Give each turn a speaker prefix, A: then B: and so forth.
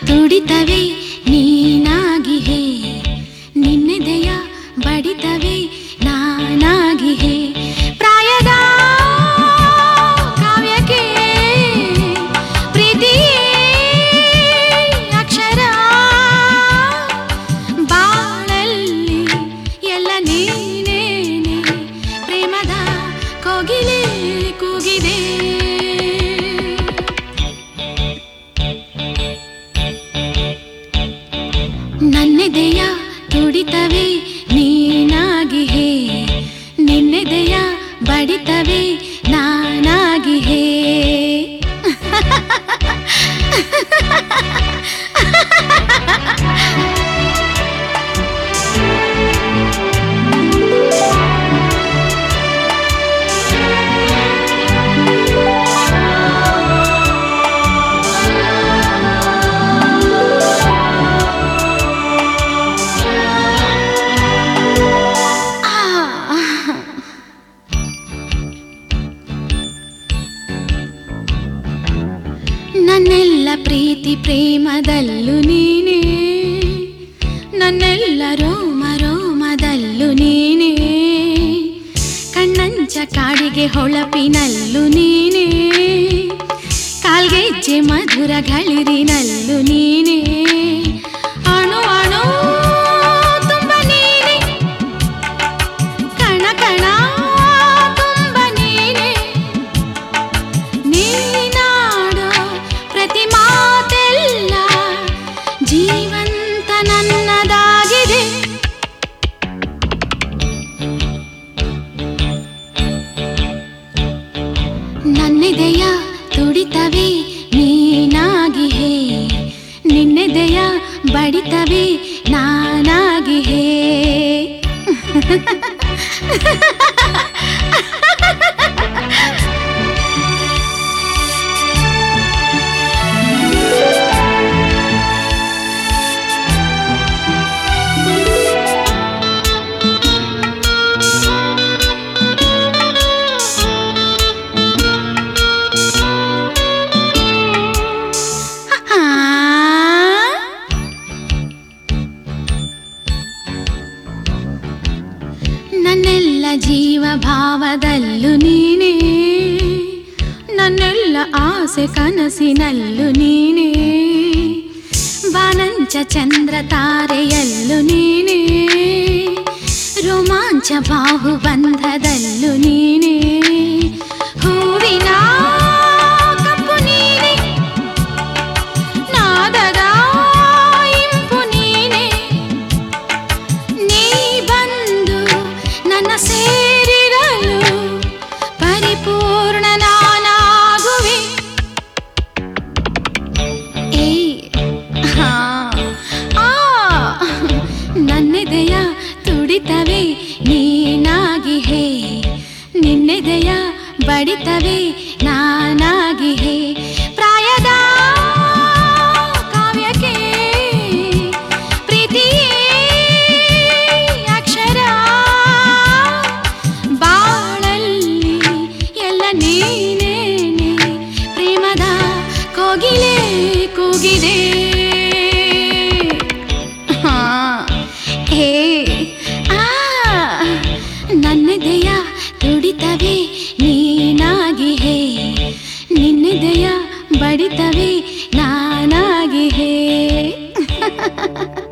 A: ತುಡಿತವೆ ನೀನಾಗಿಹೆ ನಿನ್ನೆದೆಯ ಬಡಿತವೆ ನಾನಾಗಿಹೆ ಪ್ರಾಯದ ಕಾವ್ಯಕ್ಕೆ ಪ್ರೀತಿಯೇ ಅಕ್ಷರ ಬಾಳಲ್ಲಿ ಎಲ್ಲ ನೀನೇನೆ ಪ್ರೇಮದ ಕೋಗಿಲೆ ಕೂಗಿದೆ ನನ್ನೆದೆಯ ತುಡಿತವೆ ನೀನಾಗಿಹೆ ನಿನ್ನೆದೆಯ ಬಡಿತವೆ ನಾನಾಗಿಹೆ ಆ ನನ್ನೆಲ್ಲ ಪ್ರೀತಿ ಪ್ರೇಮದಲ್ಲೂ ನೀನೇ ನನ್ನೆಲ್ಲ ರೋಮ ರೋಮದಲ್ಲೂ ನೀನೇ ಕಣ್ಣಂಚ ಕಾಡಿಗೆ ಹೊಳಪಿನಲ್ಲೂ ನೀನೇ ಕಾಲ್ಗೆಜ್ಜೆ ಮಧುರ ಗಳಿರಿನಲ್ಲೂ ನೀನೇ ಅಣು ಅಣು ತುಂಬ ನೀನೇ ಕಣ ಕಣ ತುಂಬ ನೀನೇ ನೀನಾಡೋ ಪ್ರತಿ ಮಾತೆಲ್ಲ ಜೀವಂತ ನನ್ನದಾಗಿದೆ ನನ್ನೆದೆಯ ತುಡಿತವೆ ನೀನಾಗಿಹೆ ನಿನ್ನೆದೆಯ ಬಡಿತವೆ ನಾನಾಗಿಹೆ ಆ ನನ್ನೆಲ್ಲ ಜೀವ ಭಾವದಲ್ಲೂ ನೀನೇ ನನ್ನೆಲ್ಲ ಆಸೆ ಕನಸಿನಲ್ಲೂ ನೀನೇ ಬಾನಂಚ ಚಂದ್ರ ತಾರೆಯಲ್ಲೂ ನೀನೇ ರೋಮಾಂಚ ಬಾಹುಬಂಧದಲ್ಲೂ ನೀನೇ ಹೂವಿನ ಕಪ್ಪು ನೀನೇ ನಾದದ ಇಂಪು ನೀನೇ ನೀ ಬಂದು ನನ್ನ ಸೇರಿರಲು ಪರಿಪೂರ್ಣ ನಾನಾಗುವೆ ಏ ಹಾ ಆ ನನ್ನೆದೆಯ ತುಡಿತವೆ ನೀನಾಗಿಹೆ ನಿನ್ನೆದೆಯ ಬಡಿತವೆ ನಾನಾಗಿಹೆ ಪ್ರಾಯದ ಕಾವ್ಯಕ್ಕೆ ಪ್ರೀತಿಯೇ ಅಕ್ಷರ ಬಾಳಲ್ಲಿ ಎಲ್ಲ ನೀನೇನೆ ಪ್ರೇಮದ ಕೋಗಿಲೆ ಕೂಗಿದೆ ಹಾ ಹೇ ಆ ನನ್ನೆದೆಯ ತುಡಿತವೆ ನೀನಾಗಿಹೆ ನಿನ್ನೆದೆಯ ಬಡಿತವೆ ನಾನಾಗಿಹೆ